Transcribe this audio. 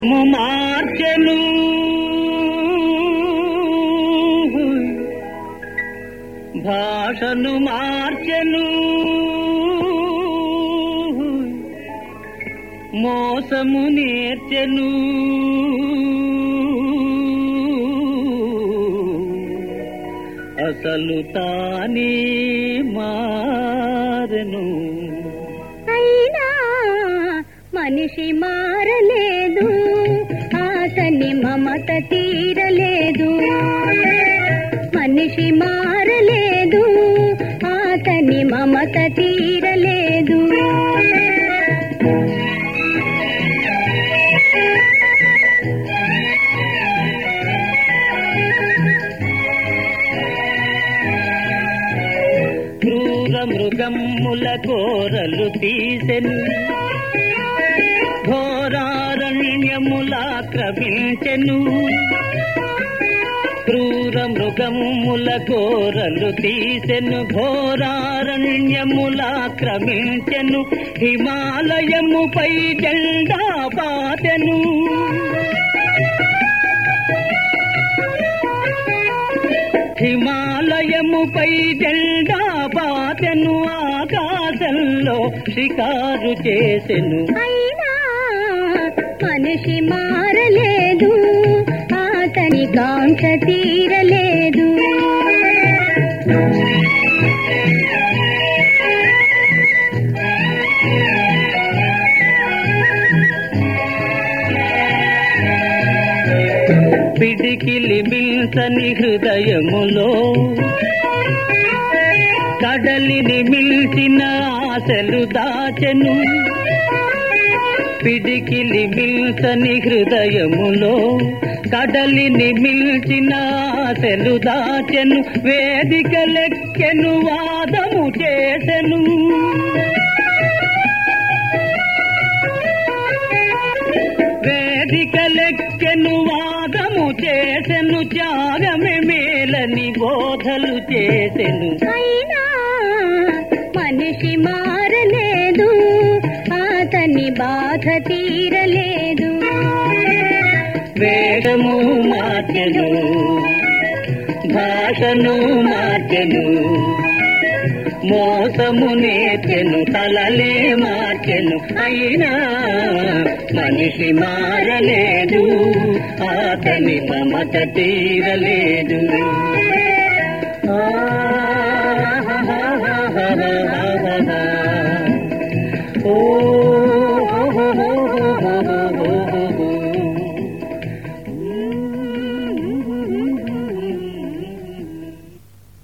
మార్చెను భాషను మార్చెను మోసము నేర్చెను అసలు తానే మారెను అయినా మనిషి మారలేదు ఆతని మమత తీరలేదు మనిషి మారలేదు ఆతని మమత తీరలేదు క్రూర మృగమ్ముల కోరలు తీసెను ఘోరారణ్యములాక్రమించెను క్రూర మృగముల కోరలు తీసెను ఘోరారణ్యములాక్రమించెను హిమాలయముపై జెండా పాతెను హిమాలయముపై జెండా పాతెను ఆకాశంలో షికారు చేసెను అయినా మనిషి మారలేదు ఆతని కాంక్ష తీరలేదు పిడికిలి మిల్సని హృదయములో కడలిని మిల్చిన ఆశలు దాచెను పిడికిలి మిల్సని హృదయములో కడలిని మిల్చిన ఆశలు దాచెను వేదిక లెక్కెను వాదము చేసెను వేదిక లెక్కెను వాదము చేసెను త్యాగమే మేలని బోధలు చేసెను అయినా మనిషి మారలేదు ఆతని బాధ తీరలేదు వేదము మార్చెను భాషను మార్చెను మోసము నేర్చెను తలలే మార్చెను అయినా మనిషి మారలేదు అతని మమత తీరలేదు ఆ